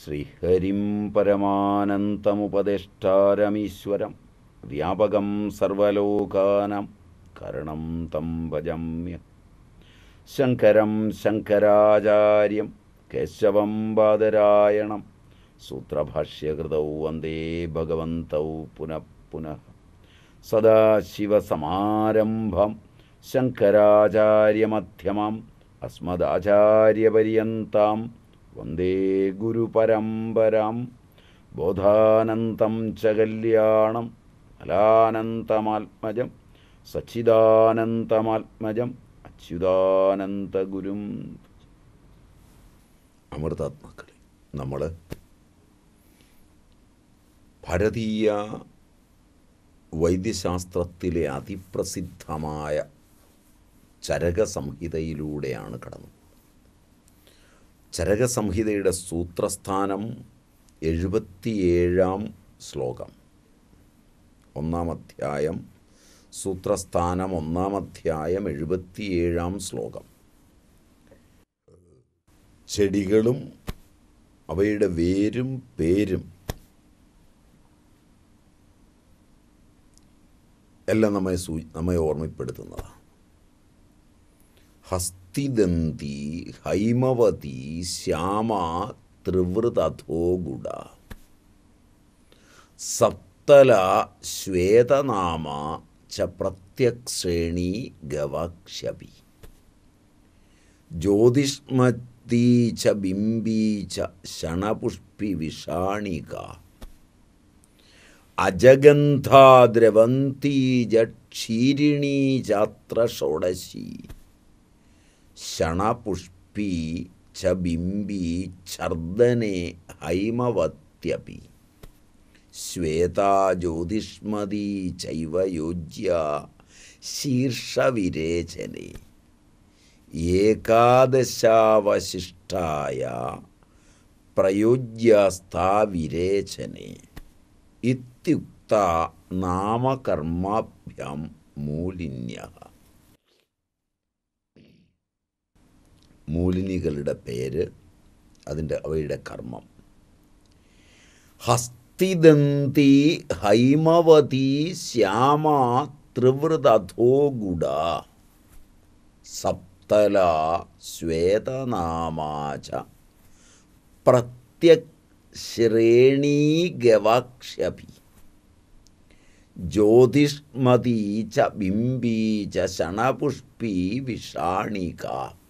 ശ്രീഹരിം പരമാനന്തമുപദേഷ്ടാരമീശ്വരം വ്യാപകം സർവലോകാനാം കരണം തം ഭജമ്യ ശങ്കരം ശങ്കരാചാര്യം കേശവം ബാദരായണം സൂത്രഭാഷ്യകൃതൗ വന്ദേ ഭഗവന്തൗ പുനഃ പുനഃ സദാശിവസമാരംഭം ശങ്കരാചാര്യമധ്യമാം അസ്മദാചാര്യപര്യന്താം വന്ദേ ഗുരുപരമ്പരാം ബോധാനന്തം ച കല്യാണം ഫലാനന്തമാത്മജം സച്ചിദാനന്തമാത്മജം അച്യുതാനന്തഗുരും അമൃതാത്മാക്കളെ നമ്മൾ ഭാരതീയ വൈദ്യശാസ്ത്രത്തിലെ അതിപ്രസിദ്ധമായ ചരകസംഹിതയിലൂടെയാണ് കടന്നത് ചരകസംഹിതയുടെ സൂത്രസ്ഥാനം എഴുപത്തിയേഴാം ശ്ലോകം ഒന്നാം അധ്യായം സൂത്രസ്ഥാനം ഒന്നാം അധ്യായം എഴുപത്തിയേഴാം ശ്ലോകം ചെടികളും അവയുടെ വേരും പേരും എല്ലാം നമ്മെ സൂ നമ്മെ ഓർമ്മപ്പെടുത്തുന്നതാണ് ഹസ്തിദന്തി ഹൈമവതി ശ്യാമ ത്രിവൃതഥോഗുഡ സപ്തല ശ്വേതനാമ ച പ്രത്യക്ഷേണി ഗവാക്ഷപി ജ്യോതിഷ്മതി ച ബിംബീ ച ശണപുഷ്പി വിഷാണിക അജഗന്ധാദ്രവന്തീ ജക്ഷീരിണീ ചാത്ര ഷോഡശി ശണപുഷ്പി ച ബിംബി ഛർദനെ ഹൈമവത്യപി ശ്വേതാ ജ്യോതിഷ്മതി ചൈവ യോജ്യ ശീർഷവിരേചനെ ഏകാദശാവശിഷ്ടായ പ്രയോജ്യസ്ഥാവിരേചനെ ഇത്യുക്ത നാമകർമാഭ്യം മൂലിന്യ മൂലിനികളുടെ പേര് അതിൻ്റെ അവയുടെ കർമ്മം ഹസ്തിദന്തി ഹൈമവതി ശ്യാമ ത്രിവൃതഥോഗുഡ സപ്തല ശ്വേതനാമാച പ്രത്യശ്രേണീ ഗവാക്ഷപി ജ്യോതിഷ്മതി ച ബിംബീ ച ശണപുഷ്പി വിഷാണിക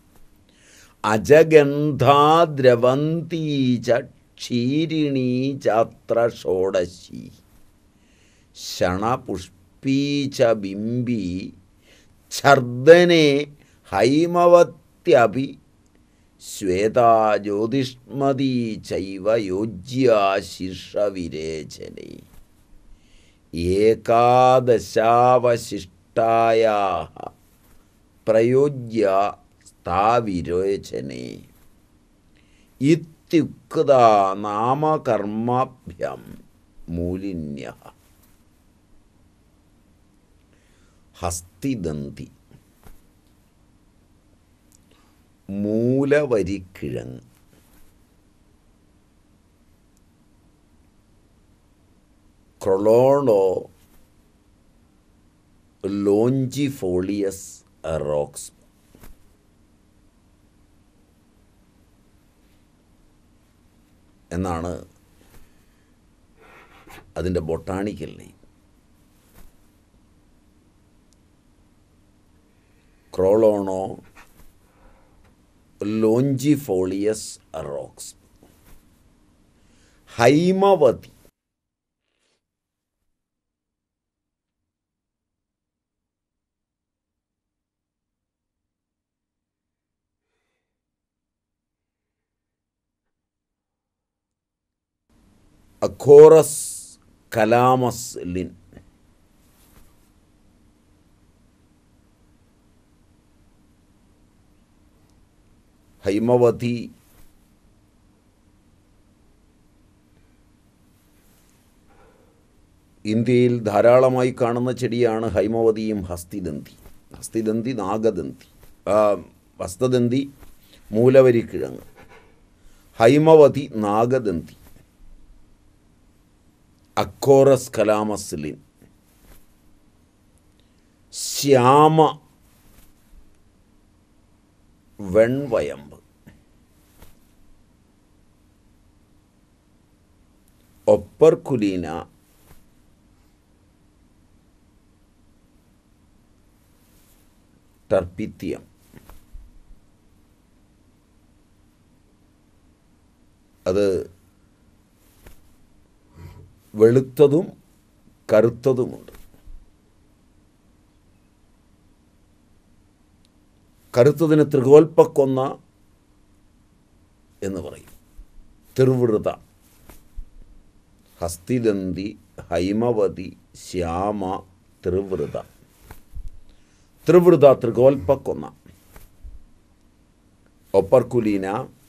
അജഗന്ധാദ്രവന്തീ ച ക്ഷീരിണീ ചാത്ര ഷോഡശി ശണപുഷ്പീ ച ബിംബി ഛർദനെ ഹൈമവത്യപി ശ്വേതാ ജ്യോതിഷ്മതി ചൈവ യോജ്യ ശീർഷവിരേചനെ ഏകാദശാവശിഷ്ടായ പ്രയോജ്യ സ്ഥാവിരോചനെ ഇത്യുക്ത നാമകർമാഭ്യം മൂലിന്യ ഹസ്തിദന്തി മൂലവരിക്കിഴങ്ങ് ക്രൊളോണോ ലോഞ്ചിഫോളിയസ് റോക്സ് എന്നാണ് അതിൻ്റെ ബൊട്ടാണിക്കൽ നെയിം ക്രോളോണോ ലോഞ്ചിഫോളിയസ് റോക്സ് ഹൈമവതി അഖോറസ് കലാമസ് ലിൻ ഹൈമവതി ഇന്ത്യയിൽ ധാരാളമായി കാണുന്ന ചെടിയാണ് ഹൈമവതിയും ഹസ്തിദന്തി ഹസ്തിദന്തി നാഗദന്തി ആ, ഹസ്തദന്തി മൂലവരിക്കിഴങ്ങ് ഹൈമവതി നാഗദന്തി അക്കോറസ് കലാമസ്ലിൻ ശ്യാമ വെൺവയമ്പ് ഒപ്പർക്കുലീന ടർപ്പിത്തിയം അത് വെളുത്തതും കറുത്തതുമുണ്ട് കറുത്തതിന് ത്രികോൽപ്പക്കൊന്ന എന്ന് പറയും തിർവൃത ഹസ്തിദന്തി ഹൈമവതി ശ്യാമ ത്രിവൃത ത്രിവൃത ത്രികോൽപ്പക്കൊന്ന ഒപ്പർക്കുലീന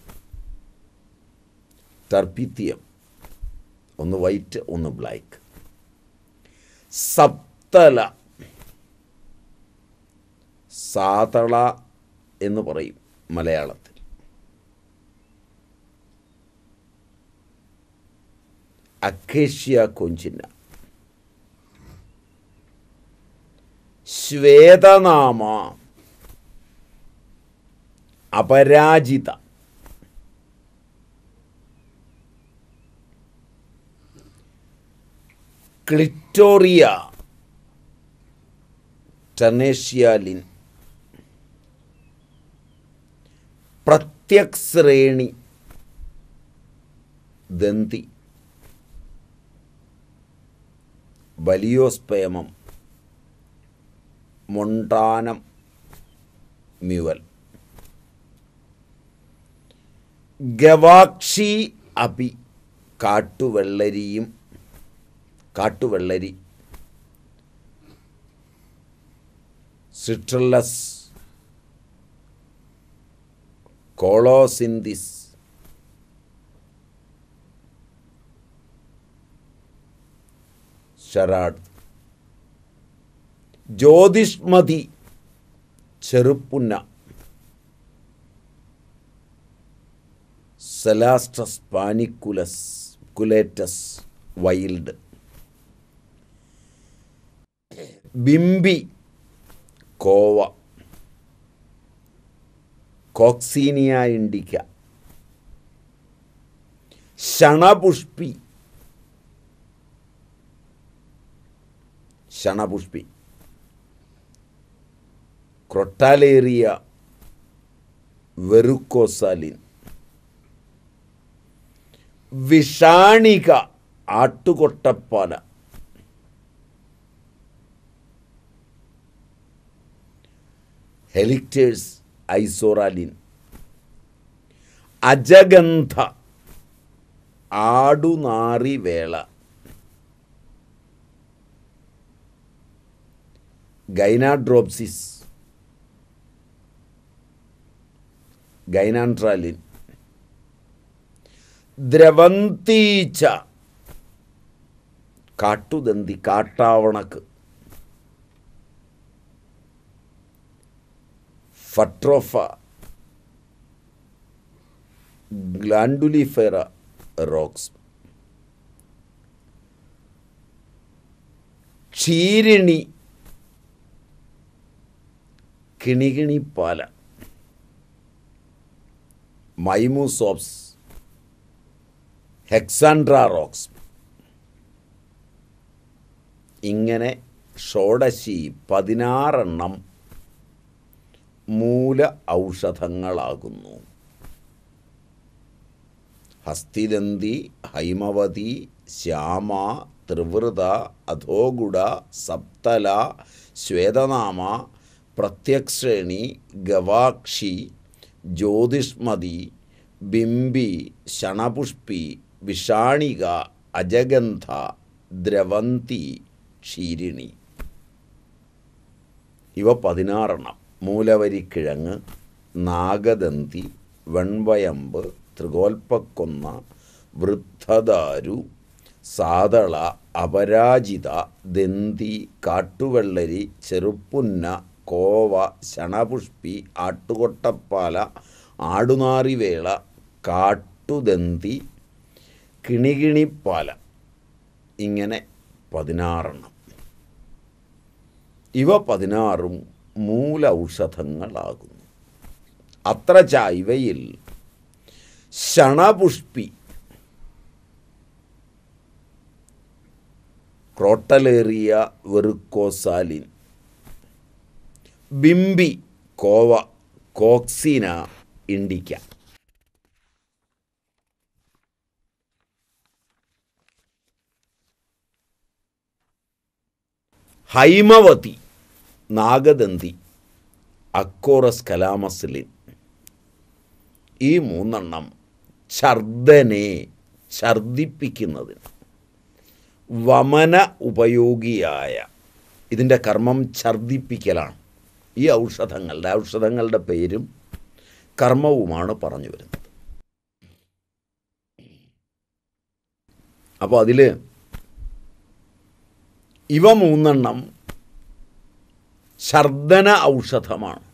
ടർപ്പിത്തിയം ഒന്ന് വൈറ്റ് ഒന്ന് ബ്ലാക്ക് സപ്തല സാതള എന്ന് പറയും മലയാളത്തിൽ അക്കേഷ്യ കൊഞ്ചിന ശ്വേതനാമ അപരാജിത ക്ലിറ്റോറിയ ടനേഷ്യാലിൻ പ്രത്യക് ശ്രേണി ദന്തി ബലിയോസ്പേമം മൊണ്ടാനം മ്യുവൽ ഗവാക്ഷി അപി കാട്ടുവെള്ളരിയും കാട്ടുവെള്ളരി സിട്രലസ് കോളോസിന്തിസ് ഷറാഡ് ജ്യോതിഷ്മതി ചെറുപ്പുന്ന സെലാസ്ട്രസ് പാനിക്കുലസ് കുലേറ്റസ് വൈൽഡ് ബിംബി കോവ കോക്സീനിയ ഇൻഡിക്ക ഷണപുഷ്പി ഷണപുഷ്പി ക്രൊട്ടാലേറിയ വെറുക്കോസാലിൻ വിഷാണിക ആട്ടുകൊട്ടപ്പാല ഹെലിക്ടേഴ്സ് ഐസോറാലിൻ അജഗന്ധ ആടുനാറി വേള ഗൈനാഡ്രോപ്സിസ് ഗൈനാൻട്രാലിൻ ദ്രവന്തീച്ച കാട്ടുദന്തി കാട്ടാവണക്ക് ഫട്രോഫ ഗ്ലാൻഡുലിഫെറ റോക്സ് ക്ഷീരിണി കിണികിണിപ്പാല മൈമൂസോപ്സ് ഹെക്സാൻഡ്ര റോക്സ് ഇങ്ങനെ ഷോഡശി പതിനാറെണ്ണം മൂല ഔഷധങ്ങളാകുന്നു ഹസ്തിദന്തി ഹൈമവതി ശ്യാമ ത്രിവൃത അധോഗുഡ സപ്തല ശ്വേതനാമ പ്രത്യക്ഷേണി ഗവാക്ഷി ജ്യോതിഷ്മതി ബിംബി ശണപുഷ്പി വിഷാണിക അജഗന്ധ ദ്രവന്തി ക്ഷീരിണി ഇവ പതിനാറെണ്ണം മൂലവരിക്കിഴങ്ങ് നാഗദന്തി വെൺവയമ്പ് ത്രികോൽപ്പക്കൊന്ന വൃദ്ധദാരു സാതള അപരാജിത ദന്തി കാട്ടുവെള്ളരി ചെറുപ്പുന്ന കോവ ശണപുഷ്പി ആട്ടുകൊട്ടപ്പാല ആടുനാറിവേള കാട്ടുവെള്ളരി ഒട്ടുദന്തി കിണികിണിപ്പാല ഇങ്ങനെ പതിനാറെണ്ണം ഇവ പതിനാറും മൂല ഔഷധങ്ങളാകുന്നു അത്ര ച ഇവയിൽ ശണപുഷ്പി ക്രോട്ടലേറിയ വെറുക്കോസാലിൻ ബിംബി കോവ കോക്സിന ഇണ്ടിക്ക ഹൈമവതി നാഗദന്തി അക്കോറസ് കലാമസ്ലിൻ ഈ മൂന്നെണ്ണം ഛർദനെ ഛർദിപ്പിക്കുന്നതിന് വമന ഉപയോഗിയായ ഇതിൻ്റെ കർമ്മം ഛർദിപ്പിക്കലാണ് ഈ ഔഷധങ്ങളുടെ ഔഷധങ്ങളുടെ പേരും കർമ്മവുമാണ് പറഞ്ഞു വരുന്നത് അപ്പോൾ അതിൽ ഇവ മൂന്നെണ്ണം ഛർദന ഔഷധമാണ്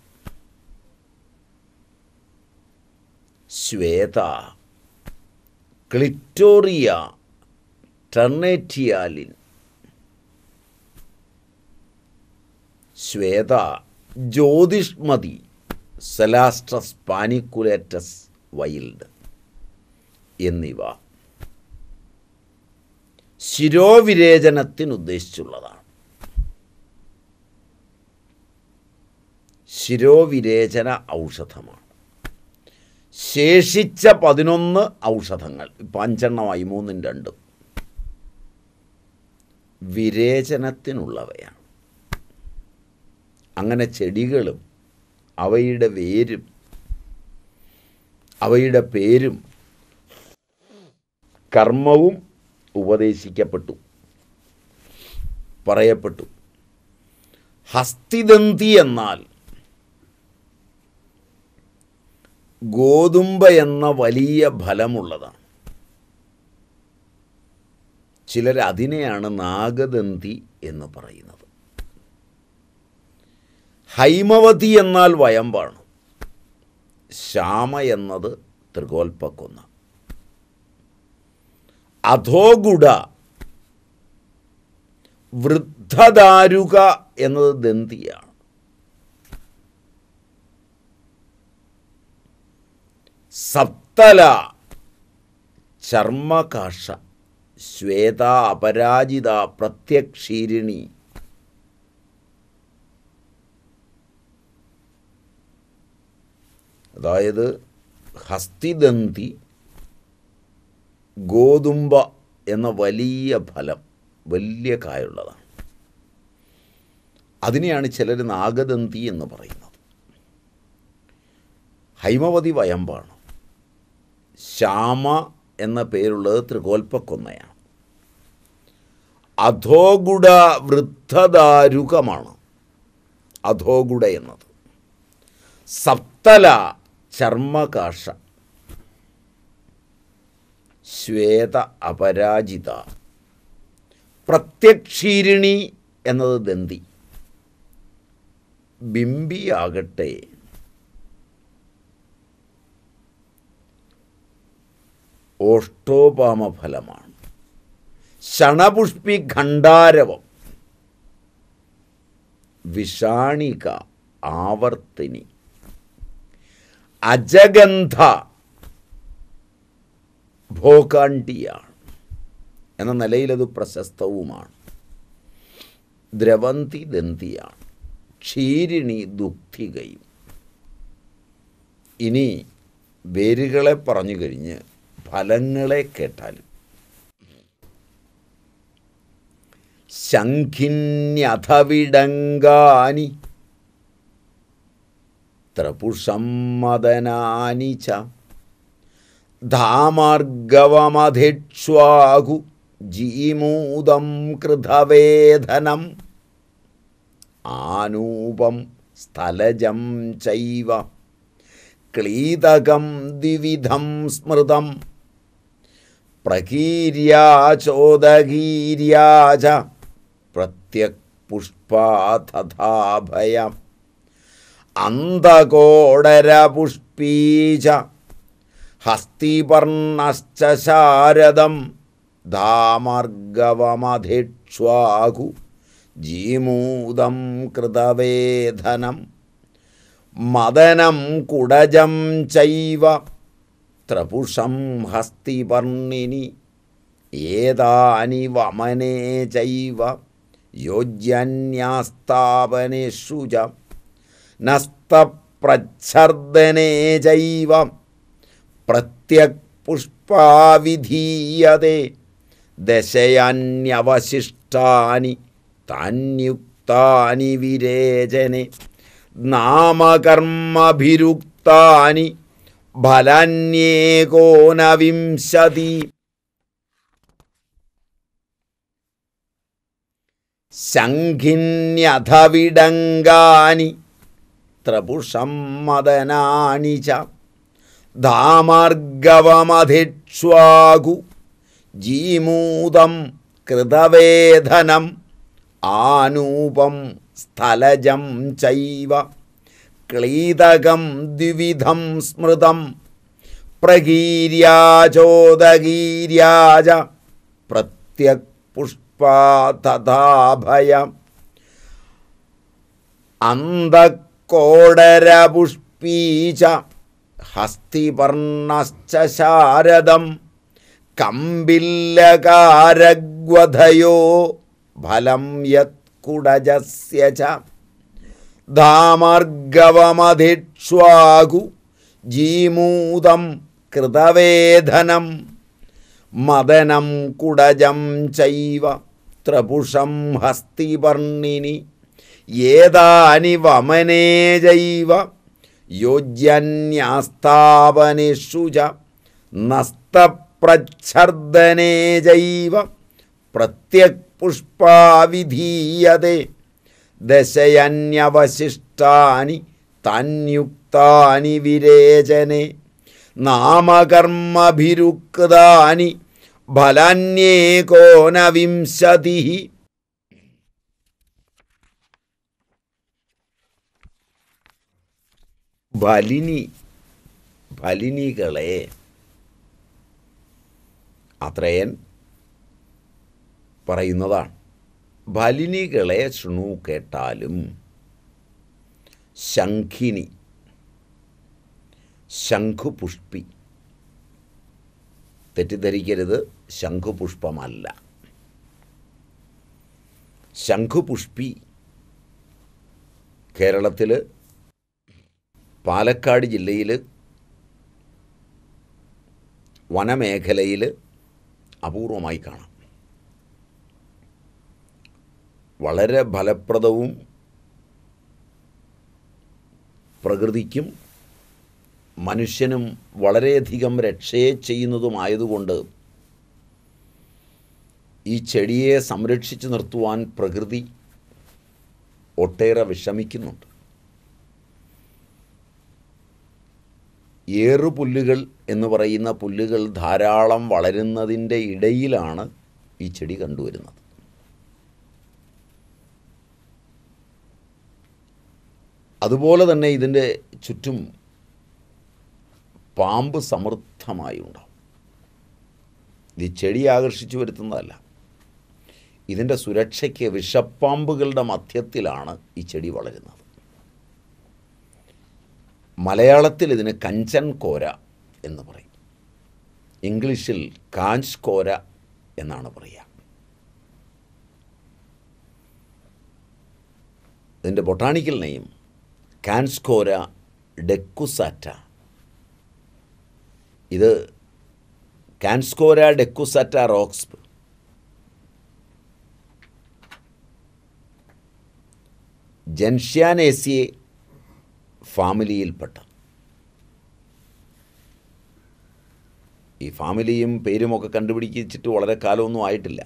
ശ്വേത ക്ലിറ്റോറിയ ടെർണേറ്റിയാലിൻ ശ്വേത ജ്യോതിഷ്മതി സെലാസ്ട്രസ് പാനിക്കുലേറ്റസ് വൈൽഡ് എന്നിവ ശിരോവിരേചനത്തിനുദ്ദേശിച്ചുള്ളതാണ് ശിരോവിരേചന ഔഷധമാണ് ശേഷിച്ച പതിനൊന്ന് ഔഷധങ്ങൾ ഇപ്പം അഞ്ചെണ്ണമായി മൂന്നും രണ്ടും വിരേചനത്തിനുള്ളവയാണ് അങ്ങനെ ചെടികളും അവയുടെ വേരും അവയുടെ പേരും കർമ്മവും ഉപദേശിക്കപ്പെട്ടു പറയപ്പെട്ടു ഹസ്തിദന്തി എന്നാൽ ഗോതുമ്പ എന്ന വലിയ ഫലമുള്ളതാണ് ചിലർ അതിനെയാണ് നാഗദന്തി എന്ന് പറയുന്നത് ഹൈമവതി എന്നാൽ വയമ്പാണ് ശ്യാമ എന്നത് ത്രികോൽപ്പക്കൊന്ന അധോഗുഡ വൃദ്ധദാരുക എന്നത് ദന്തിയാണ് സപ്തല ചർമ്മകാഷ ശ്വേത അപരാജിത പ്രത്യക്ഷീരിണി അതായത് ഹസ്തിദന്തി ഗോതുമ്പ എന്ന വലിയ ഫലം വലിയ കായുള്ളതാണ് അതിനെയാണ് ചിലർ നാഗദന്തി എന്ന് പറയുന്നത് ഹൈമവതി വയമ്പാണ് ശ്യാമ എന്ന പേരുള്ളത് ത്രികോൽപ്പക്കൊന്നയാണ് അധോഗുഡ വൃദ്ധദാരുകമാണ് അധോഗുഡ എന്നത് സപ്തല ചർമ്മകാഷ ശ്വേത അപരാജിത പ്രത്യക്ഷീരിണി എന്നത് ദന്തി ബിംബിയാകട്ടെ ഓഷ്ടോപാമഫലമാണ് ശണപുഷ്പി ഖണ്ഡാരവം വിഷാണിക ആവർത്തിനി അജഗന്ധ ഭോകാണ്ടിയാണ് എന്ന നിലയിലത് പ്രശസ്തവുമാണ് ദ്രവന്തി ദന്തിയാണ് ക്ഷീരിണി ദുഃഖികയും ഇനി വേരുകളെ പറഞ്ഞു കഴിഞ്ഞ് ഫലങ്ങളെ കേട്ടാലും ശംഖിന്യഥവിടങ്കാനി ത്രപുഷം മദനാനി ച ധാമാർഗവമധിക്ഷ്വാഹു ജീമൂതം കൃതവേദനം ആനൂപം സ്ഥലജം ചൈവ ക്ലീതകം ദ്വിവിധം സ്മൃതം പ്രകീര്യാചോദകീര്യാച പ്രത്യക് പുഷ്പാ തഥാഭയം അന്തകോടരപുഷ്പീച ഹസ്തിപർണശ്ച ശാരദം ധാമർഗവമധിക്ഷ്വാഹു ജീമൂതം കൃതവേധനം മദനം കുടജം ചൈവ ത്രപുഷം ഹസ്തിപർണിനി ഏതാനി വമനേ ചൈവ യോജ്യന്യാസ്ഥാപനേഷു ച നസ്തപ്രച്ഛർദനേ ചൈവ പ്രത്യക് പുഷ്പാവിധീയതേ ദശയാന്യവശിഷ്ടാനി താന്യുക്താനി വിരേചനെ നാമകർമ്മഭിരുക്താനി ഫലന്യേകോനവിംശതി ശംഖിന്യഥവിടങ്കാനി ത്രപുഷം മദനാനി ച ധാമാർഗവമധിക്ഷ്വാകു ജീമൂതം കൃതവേധനം ആനൂപം സ്ഥലജം ചൈവ ക്ലീതകം ദ്വിവിധം സ്മൃതം പ്രകീര്യാചോദകീര്യാജ പ്രത്യക് പുഷ്പാ തഥാഭയ അന്തക്കോടരപുഷ്പീച ഹസ്തിപർണശ്ച ശാരദം കമ്പില്ലകാരഗ്വധയോ ഫലം യത്കുടജസ്യ ച ധാമാർഗവമധിക്ഷ്വാകു ജീമൂതം കൃതവേധനം മദനം കുടജം ചൈവ ത്രപുഷം ഹസ്തിപർണിനി ഏതാനി വമനേ ചൈവ യോജ്യന്യാസ്ഥാപനേഷു ച നസ്തപ്രച്ഛർദനേ ചൈവ പ്രത്യക് പുഷ്പാവിധീയതേ ദശയന്യവശിഷ്ടാനി താന്യുക്താനി വിരേചനെ നാമകർമ്മഭിരുക്താനി ഫലന്യേകോനവിംശതി ഫലിനി ഫലിനികളെ അത്രയൻ പറയുന്നതാണ് ഫലിനികളെ ശൃണു കേട്ടാലും ശംഖിനി ശംഖുപുഷ്പി തെറ്റിദ്ധരിക്കരുത് ശംഖുപുഷ്പമല്ല ശംഖുപുഷ്പി കേരളത്തിൽ പാലക്കാട് ജില്ലയിൽ വനമേഖലയിൽ അപൂർവമായി കാണാം വളരെ ഫലപ്രദവും പ്രകൃതിക്കും മനുഷ്യനും വളരെയധികം രക്ഷയെ ചെയ്യുന്നതുമായതുകൊണ്ട് ഈ ചെടിയെ സംരക്ഷിച്ചു നിർത്തുവാൻ പ്രകൃതി ഒട്ടേറെ വിഷമിക്കുന്നുണ്ട് ഏറുപുല്ലുകൾ എന്ന് പറയുന്ന പുല്ലുകൾ ധാരാളം വളരുന്നതിൻ്റെ ഇടയിലാണ് ഈ ചെടി കണ്ടുവരുന്നത് അതുപോലെ തന്നെ ഇതിൻ്റെ ചുറ്റും പാമ്പ് സമൃദ്ധമായി ഉണ്ടാവും ഇത് ചെടി ആകർഷിച്ചു വരുത്തുന്നതല്ല ഇതിൻ്റെ സുരക്ഷയ്ക്ക് വിഷപ്പാമ്പുകളുടെ മധ്യത്തിലാണ് ഈ ചെടി വളരുന്നത് മലയാളത്തിൽ ഇതിന് കഞ്ചൻ കോര എന്ന് പറയും ഇംഗ്ലീഷിൽ കാഞ്ച് കോര എന്നാണ് പറയുക ഇതിൻ്റെ ബൊട്ടാണിക്കൽ നെയിം കാൻസ്കോര ഡെക്കുസാറ്റ ഇത് കാൻസ്കോര ഡെക്കുസാറ്റ റോക്സ്പ് ജൻഷ്യാനേസിയെ ഫാമിലിയിൽപ്പെട്ട ഈ ഫാമിലിയും പേരുമൊക്കെ കണ്ടുപിടിച്ചിട്ട് വളരെ കാലമൊന്നും ആയിട്ടില്ല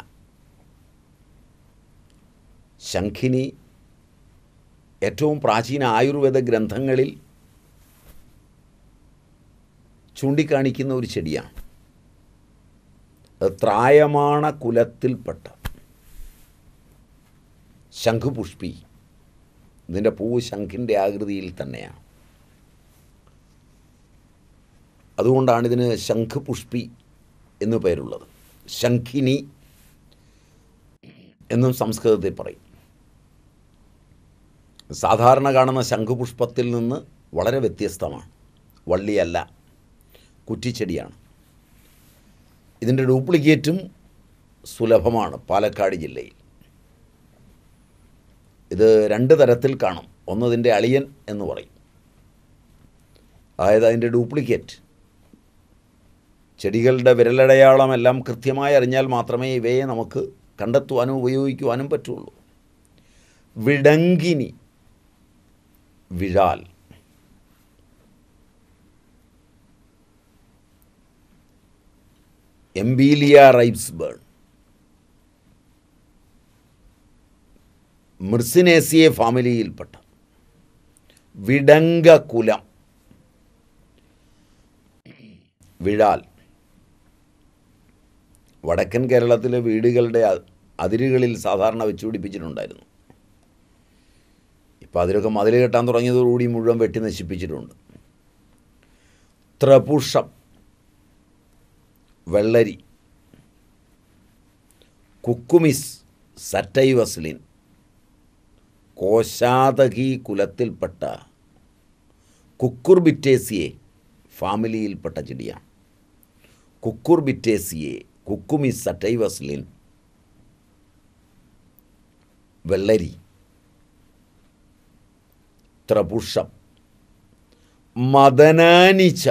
ശംഖിനി ഏറ്റവും പ്രാചീന ആയുർവേദ ഗ്രന്ഥങ്ങളിൽ ചൂണ്ടിക്കാണിക്കുന്ന ഒരു ചെടിയാണ് അത് ത്രായമാണ കുലത്തിൽപ്പെട്ട ശംഖുപുഷ്പി ഇതിൻ്റെ പൂവ് ശംഖിൻ്റെ ആകൃതിയിൽ തന്നെയാണ് അതുകൊണ്ടാണ് ഇതിന് ശംഖുപുഷ്പി എന്നു പേരുള്ളത് ശംഖിനി എന്നും സംസ്കൃതത്തിൽ പറയും സാധാരണ കാണുന്ന ശംഖുപുഷ്പത്തിൽ നിന്ന് വളരെ വ്യത്യസ്തമാണ് വള്ളിയല്ല കുറ്റിച്ചെടിയാണ് ഇതിൻ്റെ ഡ്യൂപ്ലിക്കേറ്റും സുലഭമാണ് പാലക്കാട് ജില്ലയിൽ ഇത് രണ്ട് തരത്തിൽ കാണും ഒന്നതിൻ്റെ അളിയൻ എന്ന് പറയും അതായത് അതിൻ്റെ ഡ്യൂപ്ലിക്കേറ്റ് ചെടികളുടെ വിരലടയാളമെല്ലാം കൃത്യമായി അറിഞ്ഞാൽ മാത്രമേ ഇവയെ നമുക്ക് കണ്ടെത്തുവാനും ഉപയോഗിക്കുവാനും പറ്റുള്ളൂ വിടങ്കിനി വിഴാൽ എംബീലിയ റൈബ്സ് ബേൺ മിർസിനേസിയെ ഫാമിലിയിൽപ്പെട്ട വിടങ്കകുലം വിഴാൽ വടക്കൻ കേരളത്തിലെ വീടുകളുടെ അ- അതിരുകളിൽ സാധാരണ വെച്ച് പിടിപ്പിച്ചിട്ടുണ്ടായിരുന്നു ഇപ്പം അതിലൊക്കെ മതിൽ കെട്ടാൻ തുടങ്ങിയതോടുകൂടി മുഴുവൻ വെട്ടി നശിപ്പിച്ചിട്ടുണ്ട് ത്രപുഷം വെള്ളരി കുക്കുമിസ് സറ്റൈവസ്ലിൻ കോശാതകി കുലത്തിൽപ്പെട്ട കുക്കുർബിറ്റേസിയെ ഫാമിലിയിൽപ്പെട്ട ചെടിയാണ് കുക്കുർബിറ്റേസിയെ കുക്കുമിസ് സറ്റൈവസ്ലിൻ വെള്ളരി ത്രപുഷം മദനാനിച്ച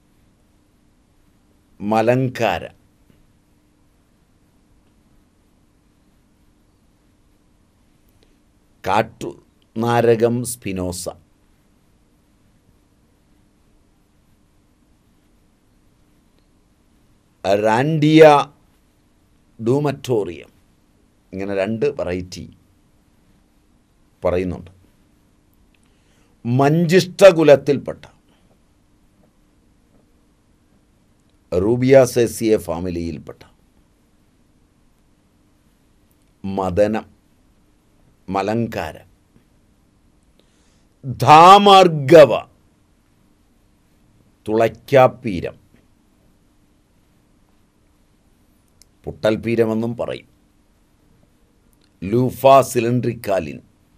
മലങ്കാര കാട്ടു നാരകം സ്പിനോസ റാൻഡിയ ഡൂമറ്റോറിയം ഇങ്ങനെ രണ്ട് വെറൈറ്റി പറയുന്നുണ്ട് മഞ്ചിഷ്ടകുലത്തിൽപ്പെട്ട റൂബിയാസെസിയെ ഫാമിലിയിൽപ്പെട്ട മദനം മലങ്കാര ധാമാർഗവ തുളയ്ക്കാപ്പീരം പുട്ടൽപീരമെന്നും പറയും ലൂഫ സിലിണ്ട്രിക്കാലിൻ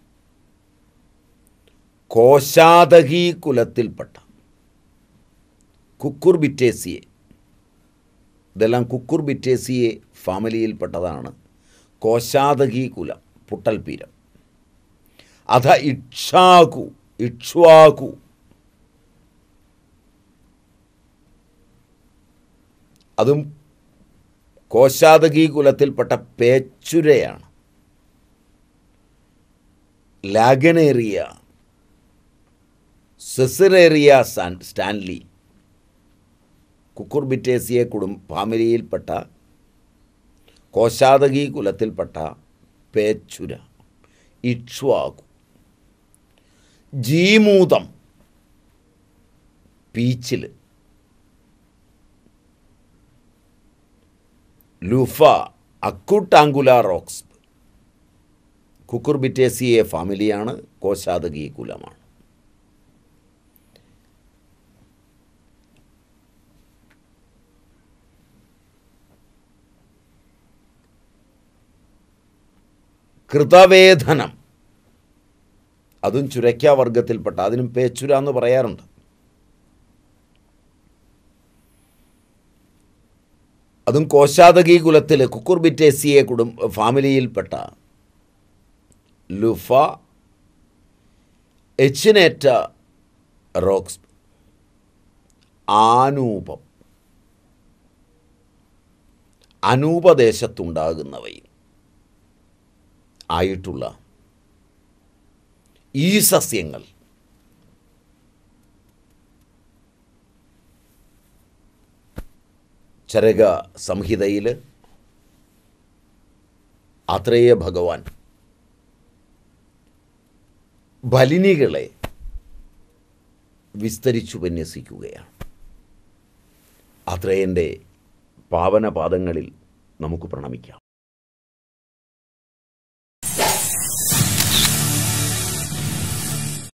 കോശാതകി കുലത്തിൽപ്പെട്ട കുക്കുർബിറ്റേസിയെ ഇതെല്ലാം കുക്കുർബിറ്റേസിയെ ഫാമിലിയിൽപ്പെട്ടതാണ് കോശാതകി കുലം പുട്ടൽപീരം അധ ഇക്ഷാകു ഇക്ഷ്വാകു അതും കോശാതകി കുലത്തിൽപ്പെട്ട പേച്ചുരയാണ് ലാഗനേറിയ സെസിറേറിയ സാൻ സ്റ്റാൻലി കുക്കുർബിറ്റേസിയെ കുടും ഫാമിലിയിൽപ്പെട്ട കോശാതകി കുലത്തിൽപ്പെട്ട പേച്ചുര ഇക്ഷ്വാകു ജീമൂതം പീച്ചിൽ ലുഫ അക്കുട്ടാങ്കുല റോക്സ് കുക്കുർബിറ്റേസിയെ ഫാമിലിയാണ് കോശാതകി കുലമാണ് കൃതവേധനം അതും ചുരയ്ക്ക വർഗത്തിൽപ്പെട്ട അതിനും പേച്ചുര എന്ന് പറയാറുണ്ട് അതും കോശാതകി കുലത്തിൽ കുക്കുർബിറ്റേസിയെ കുടും ഫാമിലിയിൽപ്പെട്ട ലുഫ എച്ചിനേറ്റ റോക്സ് ആനൂപം അനൂപദേശത്തുണ്ടാകുന്നവയും ആയിട്ടുള്ള ഈ സസ്യങ്ങൾ ചരക സംഹിതയിൽ ആത്രേയ ഭഗവാൻ ബലിനികളെ വിസ്തരിച്ചു വിന്യസിക്കുകയാണ് ആത്രേയൻ്റെ പാവനപാദങ്ങളിൽ നമുക്ക് പ്രണമിക്കാം